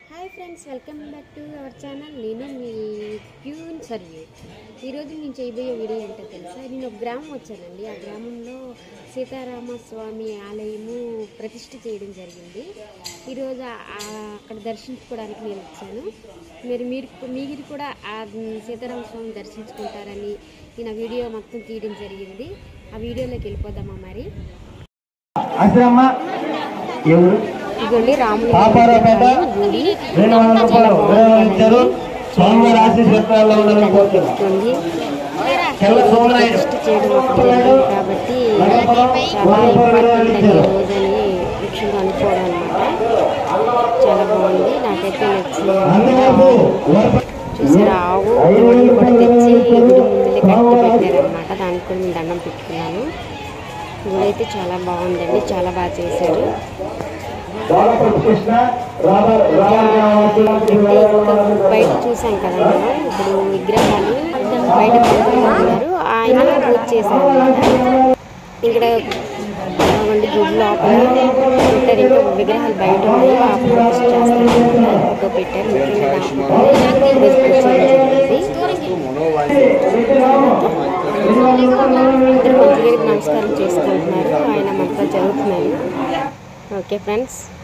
Hi friends welcome back to our channel నేను మీ peon survey ఈరోజు నేను చేయబోయే వీడియో ఏంటో తెలుసా నేను ఒక గ్రామం వచ్చానండి ఆ గ్రామంలో సీతారామ స్వామి ఆలయము ప్రతిష్ఠ చేయడం జరిగింది ఈరోజు ఆ- ఆ- అక్కడ దర్శించుకోవడానికి నేను వచ్చాను మీరు మీరు మీరు కూడా ఆ సీతారామ స్వామిని దర్శించుకుంటారని నేను ఆ వీడియో మొత్తం తీయడం జరిగింది ఆ వీడియోలోకి వెళ్ళిపోదామా మరి అశ్రమ ఎవరు ఇదిగోండి రాముని పాపారావుపేట గుడి రెండు వందల రూపాయలు విరాళం ఇచ్చారు స్వామివారి ఆశీస్ చిత్రాల్లో ఉండాలని కోరుతున్నాం ఉంది తెల్ల సోమనాయుడు టెస్ట్ చేయడం అప్పుడు జరిగింది కాబట్టి చాలా ఇంపార్టెంట్ అయ్యే రోజని ముఖ్యంగా అనుకోవడం అనమాట చాలా బాగుంది నాకైతే నచ్చింది నందివైపు వరప- చూసారా ఆవు కోడిని కూడా తెచ్చి గుడి ముందులే కట్టి పెట్టారనమాట దానికి కూడా నేను దండం పెట్టుకున్నాను గుడి అయితే చాలా బాగుందండి చాలా బాగా చేశారు బాలపతి కృష్ణ రామ- రామరాజు బయట చూసాం కదా మనం ఇప్పుడు విగ్రహాలు బయట పెట్టుకున్నారు ఆయన పూజ చేశారు అన్నమాట. ఇక్కడ వంటి గుడి లోపల పెట్టారు ఇంకా విగ్రహాలు బయట ఉన్నాయి ఆ పూజ చేస్తారు ఫోటో పెట్టారు ముఖ్యంగా నా ఫోటో ఈరోజు పూజ చేయడం జరిగింది ఇద్దరు మంత్రి గారికి నమస్కారం చేసుకుంటున్నారు ఆయన మంత్రాలు చదువుతున్నారు ఓకే ఫ్రెండ్స్